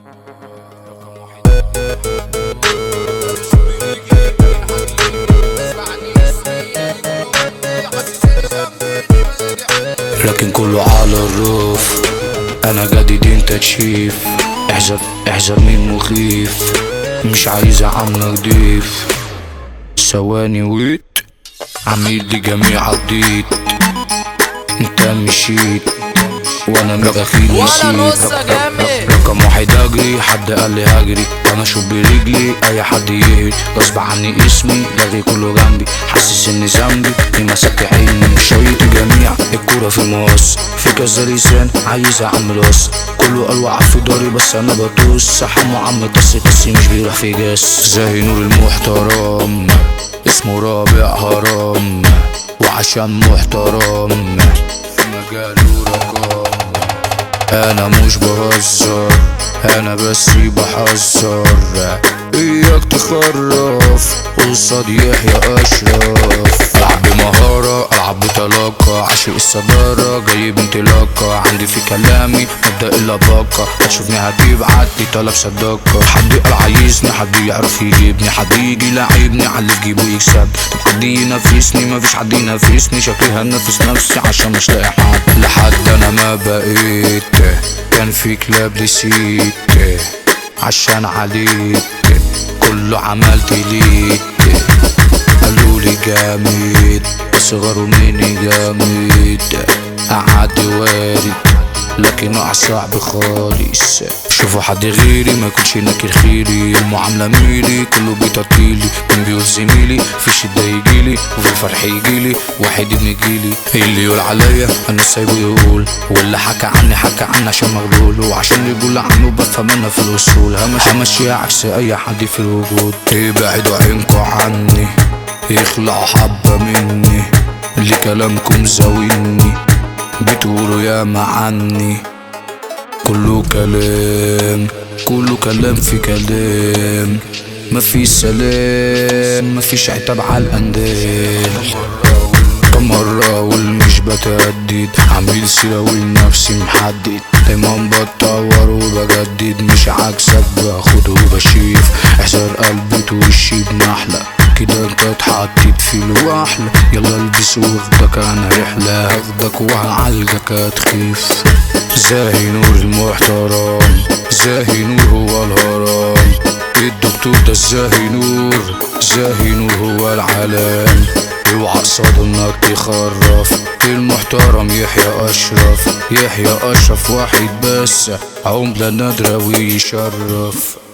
لكن كله على الروف انا جديد انت تشيف احذر احذر من مخيف مش عايز عاملة ضيف ثواني ويت عميل لي جميع عديت انت مشيت وانا مبخيل ولا نسيت نص يا جامد. رقم واحد اجري حد قال لي هجري وانا اشوف برجلي اي حد يهري غصب عني اسمي لغي كله جنبي حاسس ان ذنبي في مسكت حلمي شوية جميع الكورة في المقص في كذا لسان عايز اعمل قص كله قال وقف في داري بس انا بدوس حمو عم طس طسي مش بيروح في جاس زي نور المحترم اسمه رابع هرم وعشان محترم في مجاله رقم انا مش بهزر انا بس بحذر اياك تخرف قصاد يحيى اشرف العب بمهارة العب بطلاقة عاشق الصدارة جايب انطلاقة عندي في كلامي مبدأ الا باقة هتشوفني هجيب عدي طلب صداقة حد قال عايزني حد يعرف يجيبني حد يجي يلعبني على اللي تجيبه يكسب طب حد ينافسني مفيش حد ينافسني شكلي هنافس نفسي عشان مش لاقي حد لحد انا ما بقيت كان في كلاب نسيت عشان عليك كله عملت ليك قالوا لي جامد صغروا مني جامد قعد وارد لكن وقع صعب خالص شوفوا حد غيري ما يكونش ناكر خيري المعاملة ميري كله بيطاطيلي من بيقول زميلي في الشدة يجيلي وفي الفرح يجيلي واحد ابن جيلي اللي يقول عليا انا سايبه يقول واللي حكى عني حكى عني عشان مغلول وعشان يقول عنه بفهم انا في الوصول همشي همشيها عكس اي حد في الوجود ابعدوا عينكوا عني يخلعوا حبة مني اللي كلامكم زاويني بتقولوا يا عني كله كلام كله كلام في كلام مفيش سلام مفيش عتاب على الاندال كم مرة اقول مش بتهدد عامل سيرة ولنفسي محدد دايما بتطور وبجدد مش عكسك باخد وبشيف احذر قلبي توشي بنحلة كده انت اتحطيت في الوحلة يلا البس واخدك انا رحلة هاخدك وهعالجك هتخيف زاهي نور المحترم زاهي نور هو الهرم الدكتور ده زاهي نور زاهي نور هو العالم اوعى قصاد انك تخرف المحترم يحيى اشرف يحيى اشرف واحد بس عملة نادرة ويشرف